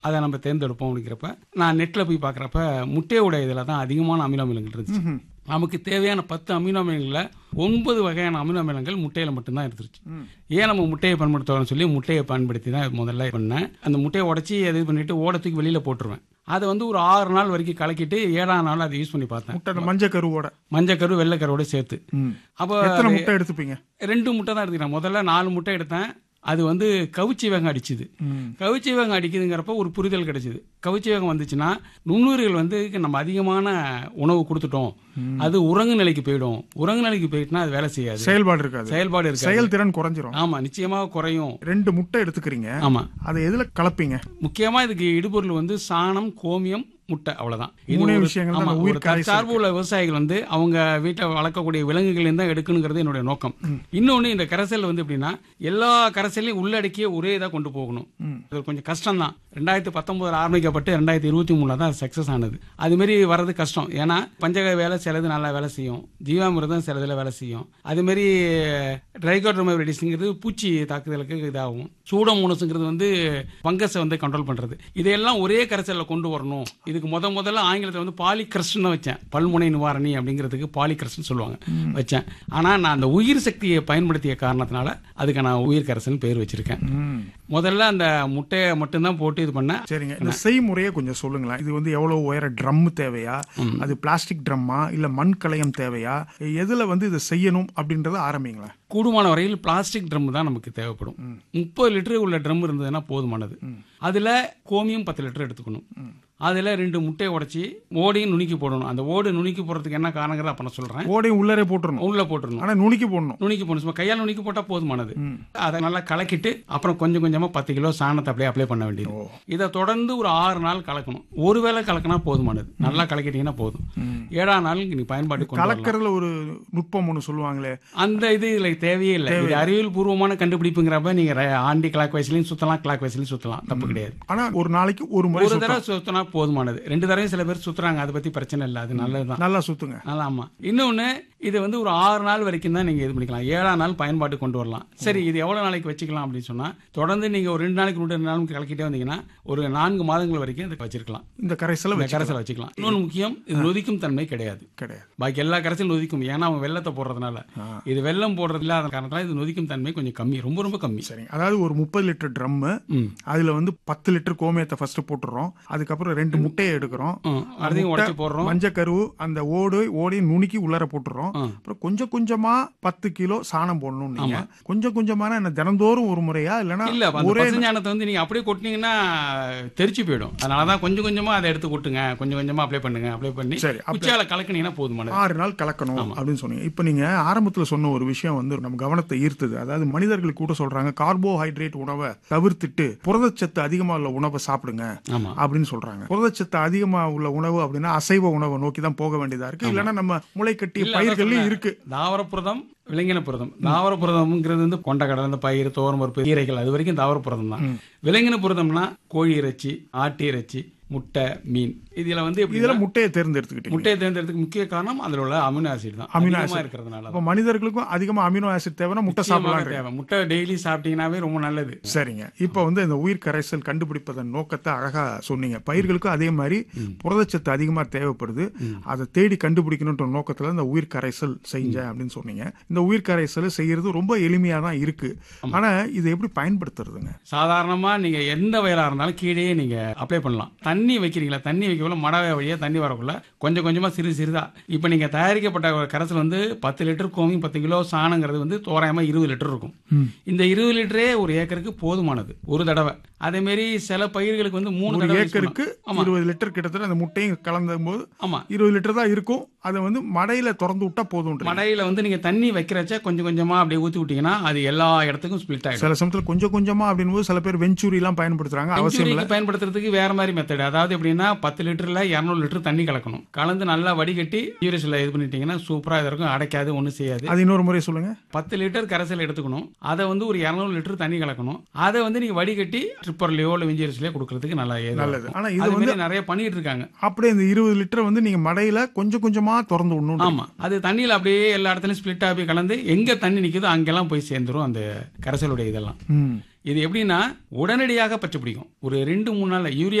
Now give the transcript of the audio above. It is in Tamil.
அதை நம்ம தேர்ந்தெடுப்போம் அப்படிங்கிறப்ப நான் நெட்டில் போய் பார்க்குறப்ப முட்டையோட இதில் தான் அதிகமான அமினோ அமிலங்கள் இருந்துச்சு நமக்கு தேவையான பத்து அமினோ அமிலங்களில் ஒன்பது வகையான அமினோ அமிலங்கள் முட்டையில் மட்டும்தான் இருந்துச்சு ஏன் நம்ம முட்டையை பயன்படுத்துறோம்னு சொல்லி முட்டையை பயன்படுத்தி தான் முதல்ல பண்ணேன் அந்த முட்டையை உடச்சி இது பண்ணிட்டு ஓடத்துக்கு வெளியில் போட்டுருவேன் அதை வந்து ஒரு ஆறு நாள் வரைக்கும் கலக்கிட்டு ஏழாம் நாள் அதை யூஸ் பண்ணி பார்த்தேன் முட்டை அந்த மஞ்சள் கருவோட மஞ்சக்கரு வெள்ளைக்கருவோட சேர்த்து ம். அப்போ எத்தனை முட்டை எடுத்துப்பீங்க ரெண்டு முட்டை தான் எடுத்துக்கிறேன் முதல்ல நாலு முட்டை எடுத்தேன் அது வந்து கவுச்சி வேகம் அடிச்சுது ம். கவுச்சி வேகம் அடிக்குதுங்கிறப்ப ஒரு புரிதல் கிடைச்சிது கவுச்சி வேகம் வந்துச்சுன்னா நுண்ணுயிர்கள் வந்து நம்ம அதிகமான உணவு கொடுத்துட்டோம் அது உறங்கு நிலைக்கு போயிடும் உறங்கு நிலைக்கு போயிட்டுனா அது வேலை செய்யாது செயல்பாடு இருக்காது செயல்பாடு இருக்கு செயல்திறன் குறைஞ்சிரும் ஆமா நிச்சயமாக குறையும் ரெண்டு முட்டை எடுத்துக்கிறீங்க ஆமா அதை எதுல கலப்பீங்க முக்கியமா இதுக்கு இடுபொருள் வந்து சாணம் கோமியம் முட்டை அவ்வளவுதான் இது மூணே ஒரு- விஷயங்கள் தான் ஆமா, அந்த ஒரு உயிர் கரைசல் தற்சார்பு உள்ள விவசாயிகள் வந்து அவங்க வீட்டில் வளர்க்கக்கூடிய விலங்குகள் தான் எடுக்கணுங்கிறது என்னுடைய நோக்கம் இன்னொன்னு இந்த கரைசல் வந்து எப்படின்னா எல்லா கரைசலையும் உள்ளடக்கிய ஒரே இதாக கொண்டு போகணும் இது கொஞ்சம் கஷ்டம் தான் ரெண்டாயிரத்தி பத்தொன்பதுல ஆரம்பிக்கப்பட்டு ரெண்டாயிரத்தி இருபத்தி மூணுல தான் சக்சஸ் ஆனது அது மாதிரி வர்றது கஷ்டம் ஏன்னா பஞ்சக வேலை சிலது நல்லா வேலை செய்யும் ஜீவாமிர்தம் சிலதுல வேலை செய்யும் அது மாதிரி ட்ரைகோட்ரோமைடிஸ்ங்கிறது பூச்சி தாக்குதலுக்கு இதாகும் சூடோமோனஸுங்கிறது வந்து பங்கஸை வந்து கண்ட்ரோல் பண்றது இதையெல்லாம் ஒரே கரைசல்ல கொண்டு வரணும் இதுக்கு முத முதல்ல ஆங்கிலத்தில் வந்து பாலிகிரஸ்ட்னு தான் வச்சேன் பல்முனை நிவாரணி அப்படிங்கிறதுக்கு பாலிகிரஸ்ட்னு சொல்லுவாங்க வச்சேன் ஆனா நான் அந்த உயிர் சக்தியை பயன்படுத்திய காரணத்தினால அதுக்கு நான் உயிர் கரைசல்னு பேர் வச்சிருக்கேன் ம். முதல்ல அந்த முட்டையை மட்டும்தான் போட்டு இது பண்ணேன் சரிங்க இந்த செய்முறையை கொஞ்சம் சொல்லுங்களேன் இது வந்து எவ்வளவு உயர ட்ரம் தேவையா அது பிளாஸ்டிக் ட்ரம்மா இல்ல மண் கலயம் தேவையா எதுல வந்து இதை செய்யணும் அப்படின்றத ஆரம்பிங்களேன் கூடுமான வரையில் பிளாஸ்டிக் ட்ரம் தான் நமக்கு தேவைப்படும் முப்பது லிட்டர் உள்ள ட்ரம் இருந்ததுன்னா போதுமானது அதுல கோமியம் பத்து லிட்டர் எடுத்துக்கணும் அதுல ரெண்டு முட்டையை உடைச்சி ஓடையும் நுணுக்கி போடணும் அந்த ஓடு நுணுக்கி போடுறதுக்கு என்ன காரணங்கிறத அப்ப நான் சொல்றேன் ஓடையும் உள்ளரே போட்டுறணும் உள்ள போட்டுருணும் ஆனா நுணுக்கி போடணும் நுணுக்கி போடணும் சும்மா கையால் நுணுக்கி போட்டா போதுமானது அதை நல்லா கலக்கிட்டு அப்புறம் கொஞ்சம் கொஞ்சமா பத்து கிலோ சாணத்தை அப்படியே அப்ளை பண்ண வேண்டியது இதை தொடர்ந்து ஒரு ஆறு நாள் கலக்கணும் ஒருவேளை கலக்கினா போதுமானது நல்லா கலக்கிட்டீங்கன்னா போதும் ஏழாம் நாள் நீ பயன்பாடு கொண்டு வரலாம். கலக்கறதுல ஒரு நுட்பம் ஒண்ணு சொல்லுவாங்களே அந்த இது இதுல தேவையே இல்லை இது அறிவியல் பூர்வமான கண்டுபிடிப்புங்கிறப்ப நீங்க ர- ஆண்டி கிளாக் வைஸ்லயும் சுத்தலாம் கிளாக் வைஸ்லயும் சுத்தலாம் தப்பு கிடையாது ஆனா ஒரு நாளைக்கு ஒரு முறை ஒரு தடவை சுத்தினா போதுமானது ரெண்டு தடவையும் சில பேர் சுத்துறாங்க அதை பத்தி பிரச்சனை இல்லை அது நல்லதுதான் நல்லா சுத்துங்க நல்லா ஆமா இன்னொன்னு இது வந்து ஒரு ஆறு நாள் வரைக்கும் தான் நீங்க இது பண்ணிக்கலாம் ஏழாம் நாள் பயன்பாட்டு கொண்டு வரலாம் சரி இது எவ்வளவு நாளைக்கு வச்சுக்கலாம் அப்படின்னு சொன்னா தொடர்ந்து நீங்க ஒரு ரெண்டு நாளைக்கு ரெண்டு நாளுக்கு கலக்கிட்டே வந்தீங்கன்னா ஒரு நான்கு மாதங்கள் வரைக்கும் இதை வச்சிருக்கலாம் இந்த கரைசலை இந்த வச்சு கரைசல் வச்சுக்கலாம் இன்னொன்னு முக்கியம் இது நொதிக்கும் தன்மை கிடையாது கிடையாது பாக்கி எல்லா கரைசலும் நொதிக்கும் ஏன்னா அவன் வெள்ளத்தை போடுறதுனால இது வெள்ளம் போடுறது இல்லாத காரணத்தால இது நொதிக்கும் தன்மை கொஞ்சம் கம்மி ரொம்ப ரொம்ப கம்மி சரிங்க அதாவது ஒரு முப்பது லிட்டர் ட்ரம்மு ம். அதுல வந்து பத்து லிட்டர் கோமியத்தை ஃபர்ஸ்ட் போட்டுறோம் அதுக்கப்புறம் ரெண்டு முட்டையை எடுக்கிறோம் ம், அதையும் உடச்சி போடுறோம் மஞ்சள் கருவு அந்த ஓடு ஓடையும் நுணுக்கி உள்ளார போட்டுறோம் ஆ. அப்புறம் கொஞ்சம் கொஞ்சமா பத்து கிலோ சாணம் போடணும் நீங்க கொஞ்சம் கொஞ்சமான என்ன தினந்தோறும் ஒரு முறையா இல்லைன்னா இல்ல அப்ப அந்த ஒரே பசுஞ்சாணத்தை வந்து நீங்க அப்படியே கொட்டினீங்கன்னா தெரிச்சு போயிடும் அதனாலதான் கொஞ்சம் கொஞ்சமா அதை எடுத்து கொட்டுங்க கொஞ்சம் கொஞ்சமா அப்ளை பண்ணுங்க அப்ளை பண்ணி சரி, apply- குச்சியால கலக்குனீங்கன்னா போதுமானது ஆறு நாள் கலக்கணும் அப்படின்னு சொன்னீங்க இப்போ நீங்க ஆரம்பத்துல சொன்ன ஒரு விஷயம் வந்து நம்ம கவனத்தை ஈர்த்தது அதாவது மனிதர்கள் கூட சொல்றாங்க கார்போஹைட்ரேட் உணவை தவிர்த்துட்டு புரதச்சத்து அதிகமா உள்ள உணவை சாப்பிடுங்க ஆமா அப்படின்னு சொல்றாங்க புரதச்சத்து அதிகமா உள்ள உணவு அப்படின்னா அசைவ உணவை நோக்கி தான் போக வேண்டியதா இருக்கு இல்லைன்னா நம்ம முளைக்கட்டிய இல்ல, அதான் பயிர்கள்லயும் சொன்னேன். இருக்கு தாவர புரதம் விலங்கின புரதம் தாவர புரதம்ங்கிறது வந்து கொண்டக்கடலை இந்த பயிர் தோரம் பருப்பு கீரைகள் அது வரைக்கும் தாவர புரதம் தான் விலங்கின புரதம்னா கோழி இறைச்சி ஆட்டு இறைச்சி முட்டை மீன் இதுல வந்து எப்படி இதுல முட்டையை தேர்ந்தெடுத்துக்கிட்டீங்க முட்டையை தேர்ந்தெடுத்துக்கு முக்கிய காரணம் அதுல உள்ள அமினோ ஆசிட் தான் அமினோ அதிகமா ஆசிட். இருக்கிறதுனால அப்ப மனிதர்களுக்கும் அதிகமா அமினோ ஆசிட் தேவைன்னா முட்டை நிச்சயமாக சாப்பிடலாம் தேவை முட்டை டெய்லி சாப்பிட்டீங்கன்னாவே ரொம்ப நல்லது சரிங்க இப்போ வந்து இந்த உயிர் கரைசல் கண்டுபிடிப்பதன் நோக்கத்தை அழகா சொன்னீங்க பயிர்களுக்கும் அதே மாதிரி புரதச்சத்து அதிகமா தேவைப்படுது அதை தேடி கண்டுபிடிக்கணுன்ற நோக்கத்துல இந்த உயிர் கரைசல் செஞ்சேன் அப்படின்னு சொன்னீங்க இந்த உயிர் கரைசல் செய்யறது ரொம்ப எளிமையா தான் இருக்கு ஆனா இதை எப்படி பயன்படுத்துறதுங்க சாதாரணமா நீங்க எந்த வயலா இருந்தாலும் கீழே நீங்க அப்ளை பண்ணலாம் தண்ணி வைக்கிறீங்களா தண்ணி வைக்கக்குள்ள மடவை வழியா தண்ணி வரக்குள்ள கொஞ்சம் கொஞ்சமா சிறு சிறிதா இப்ப நீங்க தயாரிக்கப்பட்ட ஒரு கரைசல் வந்து பத்து லிட்டர் கோமி பத்து கிலோ சாணங்கிறது வந்து தோராயமா இருபது லிட்டர் இருக்கும் இந்த இருபது லிட்டரே ஒரு ஏக்கருக்கு போதுமானது ஒரு தடவை அதே மாதிரி சில பயிர்களுக்கு வந்து மூணு ஒரு தடவை use ஏக்கருக்கு பண்ணலாம். ஆமா இருபது லிட்டர் கிட்டத்தட்ட அந்த முட்டையும் கலந்த போது ஆமா இருபது லிட்டர் தான் இருக்கும் அதை வந்து மடையில திறந்து விட்டா போதும் மடையில வந்து நீங்க தண்ணி வைக்கிறச்ச கொஞ்சம் கொஞ்சமா அப்படியே ஊத்தி விட்டீங்கன்னா அது எல்லா இடத்துக்கும் ஸ்பிளிட் ஆயிடும் சில சமயத்துல கொஞ்சம் கொஞ்சமா அப்படின் போது சில பேர் வெஞ்சூரி எல்லாம் பயன்படுத்துறாங்க அவசியம் இல்ல செஞ்சுரிக்கு பயன்படுத்துறதுக்கு வேற மாதிரி மெத்தட் அதாவது எப்படின்னா பத்து லிட்டர்ல இரநூறு லிட்டர் தண்ணி கலக்கணும் கலந்து நல்லா வடிகட்டி யூரிஸ்ல இது பண்ணிட்டீங்கன்னா சூப்பரா இது இருக்கும் அடைக்காது ஒன்றும் செய்யாது அது இன்னொரு முறை சொல்லுங்க பத்து லிட்டர் கரைசல் எடுத்துக்கணும் அதை வந்து ஒரு இரநூறு லிட்டர் தண்ணி கலக்கணும் அதை வந்து நீங்க வடிகட்டி ட்ரிப்பர்லயோ இல்லை விஞ்சியரிசிலையோ கொடுக்கறதுக்கு நல்லா ஏதுவா நல்லது இருக்கும். ஆனா இது அது வந்து மாதிரி நிறைய பண்ணிட்டு இருக்காங்க அப்படியே இந்த இருபது லிட்டர் வந்து நீங்க மடையில கொஞ்சம் கொஞ்சமா திறந்து விடணும் ஆமா அது தண்ணியில அப்படியே எல்லா இடத்துலயும் ஸ்பிளிட் ஆகி கலந்து எங்க தண்ணி நிக்குதோ அங்கெல்லாம் போய் சேர்ந்துரும் அந்த கரைசலுடைய இதெல்லாம் ம். இது எப்படின்னா உடனடியாக பச்சை பிடிக்கும் ஒரு ரெண்டு மூணு நாள்ல யூரியா